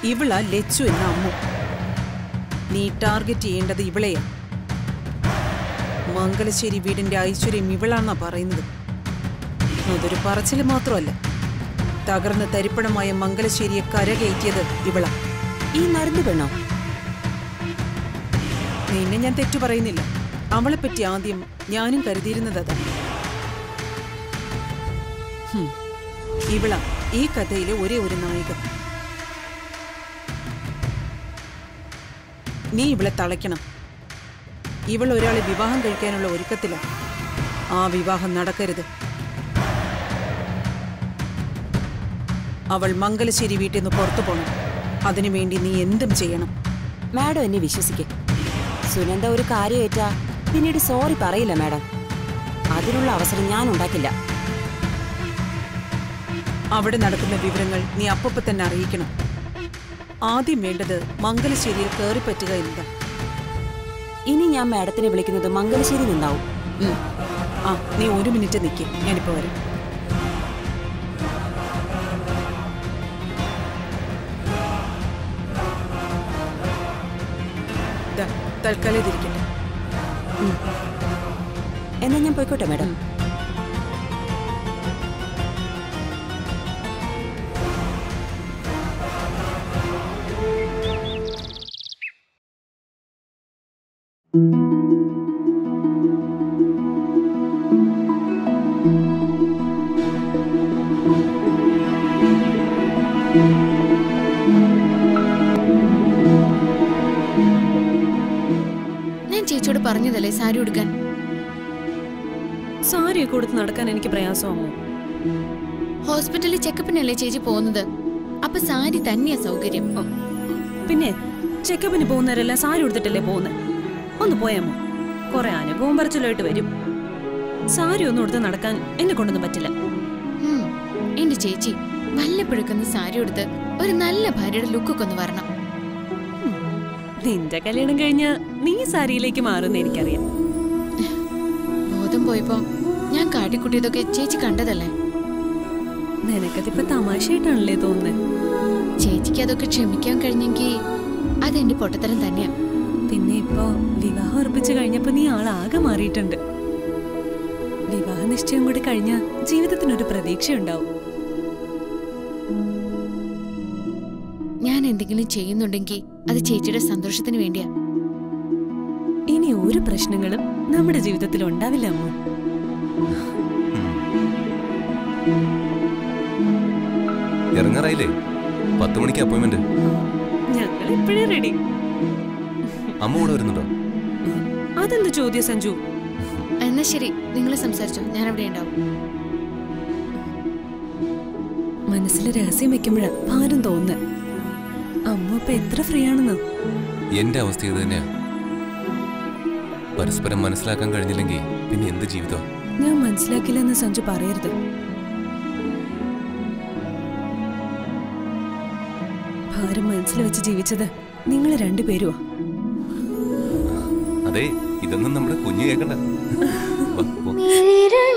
ഇവളാ ലച്ചു എന്ന അമ്മു നീ ടാർഗറ്റ് ചെയ്യേണ്ടത് ഇവളെയാ മംഗലശ്ശേരി വീടിന്റെ ഐശ്വര്യം ഇവളാണെന്നാ പറയുന്നത് അതൊരു പറച്ചില് മാത്രമല്ല തകർന്ന് തരിപ്പണമായ മംഗലശ്ശേരിയെ കരകയറ്റിയത് ഇവളാ ഈ മരുന്ന് പെണ്ണോ നിന്നെ ഞാൻ തെറ്റു പറയുന്നില്ല അവളെപ്പറ്റി ആദ്യം ഞാനും കരുതിയിരുന്നത് അതാ ഹും, ഇവളാ ഈ കഥയിലെ ഒരേ ഒരു നായിക നീ ഇവളെ തളയ്ക്കണം ഇവൾ ഒരാളെ വിവാഹം കഴിക്കാനുള്ള ഒരുക്കത്തില ആ വിവാഹം നടക്കരുത് അവൾ മംഗലശ്ശേരി വീട്ടിൽ നിന്ന് പുറത്തു പോകണം അതിനുവേണ്ടി നീ എന്തും ചെയ്യണം മാഡം എന്നെ വിശ്വസിക്കേ സുനന്ദ ഒരു കാര്യം ഏറ്റാ പിന്നീട് സോറി പറയില്ല മാഡം അതിനുള്ള അവസരം ഞാൻ ഉണ്ടാക്കില്ല അവിടെ നടക്കുന്ന വിവരങ്ങൾ നീ അപ്പപ്പ തന്നെ അറിയിക്കണം ആദ്യം വേണ്ടത് മംഗലശ്ശേരിയിൽ കയറിപ്പറ്റുക എന്നതാ ഇനി ഞാൻ മാഡത്തിനെ വിളിക്കുന്നത് മംഗലശ്ശേരി നിന്നാവും ഉം. ആ നീ ഒരു മിനിറ്റ് നിൽക്ക് ഞാനിപ്പോ വരാം ദാ, തൽക്കാലം ഇതിരിക്കട്ടെ എന്നാ ഞാൻ പോയിക്കോട്ടെ മാഡം ഞാൻ ചേച്ചിയോട് പറഞ്ഞതല്ലേ സാരി ഉടുക്കാൻ സാരിയൊക്കെ കൊടുത്ത് നടക്കാൻ എനിക്ക് പ്രയാസമാമോ ഹോസ്പിറ്റലിൽ ചെക്കപ്പിനല്ലേ ചേച്ചി പോകുന്നത് അപ്പൊ സാരി തന്നെയാ സൗകര്യം പിന്നെ ചെക്കപ്പിന് പോകുന്നവരെല്ലാം സാരി ഉടുത്തിട്ടല്ലേ പോകുന്നത് ഒന്ന് പോയാമോ കുറെ അനുഭവം പറിച്ചിലായിട്ട് വരും സാരി ഒന്നും ഉടുത്ത് നടക്കാൻ എന്നെ കൊണ്ടൊന്നും പറ്റില്ല ഉം. എന്റെ ചേച്ചി വല്ലപ്പോഴൊക്കെ സാരി ഉടുത്ത് ഒരു നല്ല ഭാര്യയുടെ ലുക്കൊക്കെ ഒന്ന് വരണം നിന്റെ കല്യാണം കഴിഞ്ഞ നീ സാരിയിലേക്ക് മാറുന്ന എനിക്കറിയാം ബോധം പോയപ്പോ ഞാൻ കാട്ടിക്കുട്ടിയതൊക്കെ ചേച്ചി കണ്ടതല്ലേ നിനക്കതിപ്പോ തമാശയായിട്ടാണല്ലേ തോന്നുന്നത് ചേച്ചിക്ക് അതൊക്കെ ക്ഷമിക്കാൻ കഴിഞ്ഞെങ്കിൽ അതെന്റെ പൊട്ടത്തരം തന്നെയാ പിന്നെ ഇപ്പോ വിവാഹം ഉറപ്പിച്ചു കഴിഞ്ഞപ്പോ നീ ആളാകെ മാറിയിട്ടുണ്ട് വിവാഹ നിശ്ചയം കൂടി കഴിഞ്ഞ ജീവിതത്തിനൊരു പ്രതീക്ഷയുണ്ടാവും ഞാൻ എന്തെങ്കിലും ചെയ്യുന്നുണ്ടെങ്കിൽ അത് ചേച്ചിയുടെ സന്തോഷത്തിന് വേണ്ടിയാ ഇനി ഒരു പ്രശ്നങ്ങളും നമ്മുടെ ജീവിതത്തിൽ ഉണ്ടാവില്ല അമ്മു ഇറങ്ങാറായില്ലേ പത്ത് മണിക്ക് അപ്പോയിന്റ്മെന്റ് ഞങ്ങൾ ഇപ്പോഴേ റെഡി അമ്മ കൂടെ വരുന്നുണ്ടോ അതെന്ത് ചോദ്യം സഞ്ജു എന്നാ ശരി നിങ്ങൾ സംസാരിച്ചോ ഞാൻ അവിടെ ഉണ്ടാവും മനസ്സിൽ രഹസ്യം വെക്കുമ്പോഴാ ഭാരം തോന്നുന്നത് അമ്മ ഇപ്പൊ എത്ര ഫ്രീ ആണെന്നോ എന്റെ അവസ്ഥ ഇത് തന്നെയാ പരസ്പരം മനസ്സിലാക്കാൻ കഴിഞ്ഞില്ലെങ്കിൽ പിന്നെ എന്ത് ജീവിതം ഞാൻ മനസ്സിലാക്കില്ല എന്ന് സഞ്ജു പറയരുത് ഭാരം മനസ്സിൽ വെച്ച് ജീവിച്ചത് നിങ്ങൾ രണ്ടുപേരുവാ അതെ ഇതൊന്നും നമ്മുടെ കുഞ്ഞു കേൾക്കണ്ട വാ, പോ. മിഴിരണ്ടിൽ